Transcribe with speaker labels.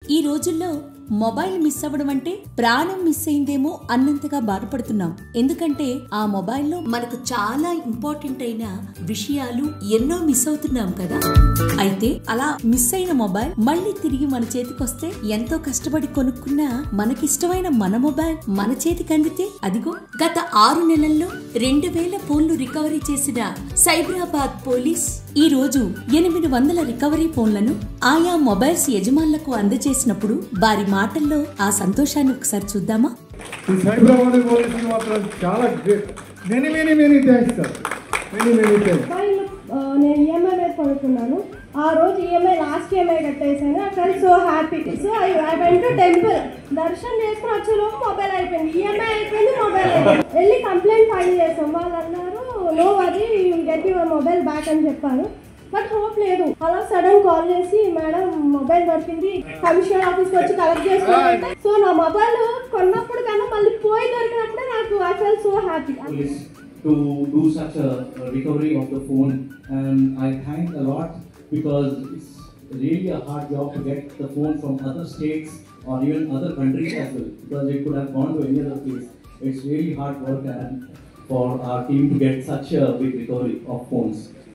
Speaker 1: ఈ రోజుల్లో mobile miss అవ్వడం అంటే ప్రాణం మిస్ అయిందేమో అన్నంతగా బాధపడుతున్నాం ఎందుకంటే ఆ మొబైల్లో మనకు చాలా ఇంపార్టెంట్ అయిన విషయాలు ఎన్నో మిస్ అవుతున్నాం కదా అయితే అలా మిస్ అయిన మొబైల్ మళ్ళీ తిరిగి మన చేతికొస్తే ఎంతో కష్టపడి కొనుక్కున్న మనకిష్టమైన మన మొబైల్ మన చేతికి అందితే అదిగో గత ఆరు నెలల్లో రెండు వేల ఫోన్లు రికవరీ చేసిన సైబరాబాద్ పోలీస్ ఈ రోజు ఎనిమిది వందల రికవరీ ఫోన్లను ఆయా మొబైల్స్ యజమానులకు అందజేసినప్పుడు వారి మాటల్లో ఆ సంతోషాన్ని ఒకసారి చూద్దామా
Speaker 2: ఈ సైబరాబాద్ పోలీసులు మాత్రం చాలా great many many many thanks sir many many thanks
Speaker 3: mobile ఆ, నేను ఈఎంఐ మీద కొనుక్కున్నాను ఆ రోజు ఈఎంఐ లాస్ట్ ఈఎంఐ కట్టేసాను I felt so happy so I I went to temple దర్శనం చేసుకుని వచ్చేలోపు మొబైల్ అయిపోయింది ఈఎంఐ అయిపోయింది మొబైల్ అయిపోయింది వెళ్ళి కంప్లైంట్ ఫైల్ చేసాం వాళ్ళు అన్నారు నో అది గెట్ యువర్ మొబైల్ బ్యాక్ అని చెప్పారు బట్ హోప్ లేదు అలా సడన్ కాల్ చేసి మేడం మొబైల్ దొరికింది కమిషనర్ ఆఫీస్కి వచ్చి కలెక్ట్ చేసుకోవాలంటే సో నా మొబైల్ కొన్నప్పుడు కన్నా మళ్ళీ పోయి దొరికినప్పుడే నాకు I felt so happy
Speaker 4: police to do such a a recovery of the phone and I thank a lot because it's really a hard job to get the phone from other states or even other countries as well because it could have gone to any other place. It's really hard work and for our team to get such a big recovery of phones.